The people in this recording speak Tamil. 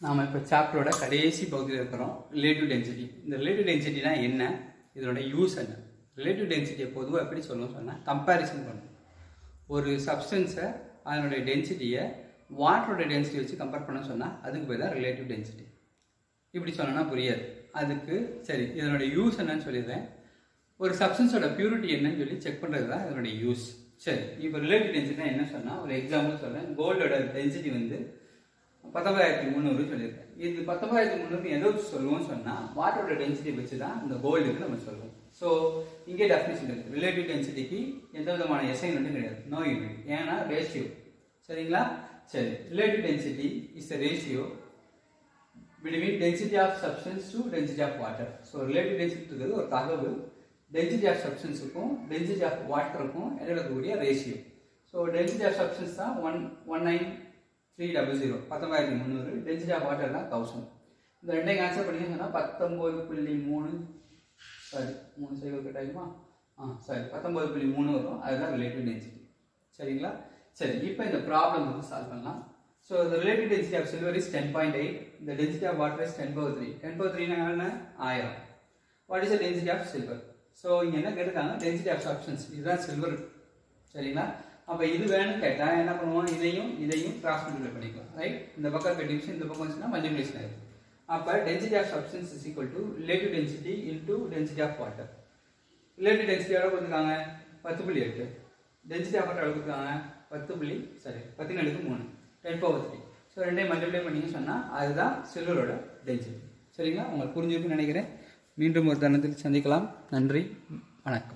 நாம் இப்போ சாப்டரோட கடைசி பகுதியில் இருக்கிறோம் ரிலேட்டிவ் டென்சிட்டி இந்த ரிலேட்டிவ் டென்சிட்டினா என்ன இதனோட யூஸ் என்ன ரிலேட்டிவ் டென்சிட்டியை பொதுவாக எப்படி சொல்லணும் சொன்னால் கம்பேரிசன் பண்ணணும் ஒரு சப்ஸ்டன்ஸை அதனுடைய டென்சிட்டியை வாட்டரோட டென்சிட்டி வச்சு கம்பேர் பண்ண சொன்னால் அதுக்கு பேர் தான் ரிலேட்டிவ் டென்சிட்டி இப்படி சொன்னோன்னா புரியாது அதுக்கு சரி இதனுடைய யூஸ் என்னன்னு சொல்லிடுறேன் ஒரு சப்ஸ்டன்ஸோட பியூரிட்டி என்னன்னு சொல்லி செக் பண்ணுறது தான் இதனுடைய யூஸ் சரி இப்போ ரிலேட்டிவ் டென்சிட்டினா என்ன சொன்னால் ஒரு எக்ஸாம்பிள் சொல்கிறேன் கோல்டோட டென்சிட்டி வந்து பத்தொன்பதாயிரத்தி முந்நூறு சொல்லியிருக்கேன் இது பத்தொன்பதாயிரத்தி முந்நூறு எதை வச்சு சொல்லுவோம்னு சொன்னால் வாட்டரோட டென்சிட்டி வச்சு தான் இந்த கோல்டுக்கு நம்ம சொல்லுவோம் ஸோ இங்கே டெஃபினேஷன் இருக்குது ரிலேட்டிவ் டென்சிட்டிக்கு எந்த விதமான எஸ்ஐன்மெண்ட்டும் கிடையாது நோ யூனிட் ஏன்னா ரேஷியோ சரிங்களா சரி relative density is the ratio between density of substance to density of water so relative டென்சிட்டிங்கிறது ஒரு தகவல் டென்சிட்டி ஆஃப் சப்ஸ்டன்ஸுக்கும் டென்சிட்டி ஆஃப் வாட்டருக்கும் இடையில இருக்கக்கூடிய ratio so density of substance தான் one one nine three double zero பத்தொன்பதாயிரத்தி முந்நூறு டென்சிட்டி ஆஃப் வாட்டர் தான் தௌசண்ட் இந்த ரெண்டையும் ஆன்சர் பண்ணி சொன்னால் பத்தொம்போது புள்ளி மூணு சாரி மூணு சைக்கிள் கட் ஆகுமா ஆ சரி பத்தொம்போது புள்ளி மூணு வரும் அதுதான் ரிலேட்டிவ் டென்சிட்டி சரிங்களா சரி இப்போ இந்த ப்ராப்ளம் வந்து சால்வ் பண்ணலாம் so the relative density of silver is 10.8 the density of water is 10 power 3 10 power 3 னா என்ன ஆயிரம் what is the density of silver so இங்கே என்ன கேட்டிருக்காங்க டென்சிட்டி ஆஃப் சப்ஸ்டன்ஸ் இதுதான் சில்வர் சரிங்களா அப்போ இது வேணும்னு கேட்டால் என்ன பண்ணுவோம் இதையும் இதையும் கிராஸ் மல்டிப்ளை பண்ணிக்கலாம் ரைட் இந்த பக்கம் இருக்க டிவிஷன் இந்த பக்கம் வந்துச்சுன்னா மல்டிப்ளேஷன் ஆயிடும் அப்போ density of substance is equal to relative density into density of water relative density எவ்வளோ கொடுத்துருக்காங்க பத்து புள்ளி எட்டு டென்சிட்டி ஆஃப் வாட்டர் எவ்வளோ கொடுத்துருக்காங்க பத்து புள்ளி சரி பதினேழுக்கு மூணு டென் பவர் த்ரீ ஸோ ரெண்டையும் மல்டிப்ளை பண்ணிங்க சொன்னால் அதுதான் சில்வரோட டென்சிட்டி சரிங்களா உங்களுக்கு புரிஞ்சிருக்குன்னு நினைக்கிறேன் மீண்டும் ஒரு தருணத்தில் சந்திக்கலாம் நன்றி வணக்கம்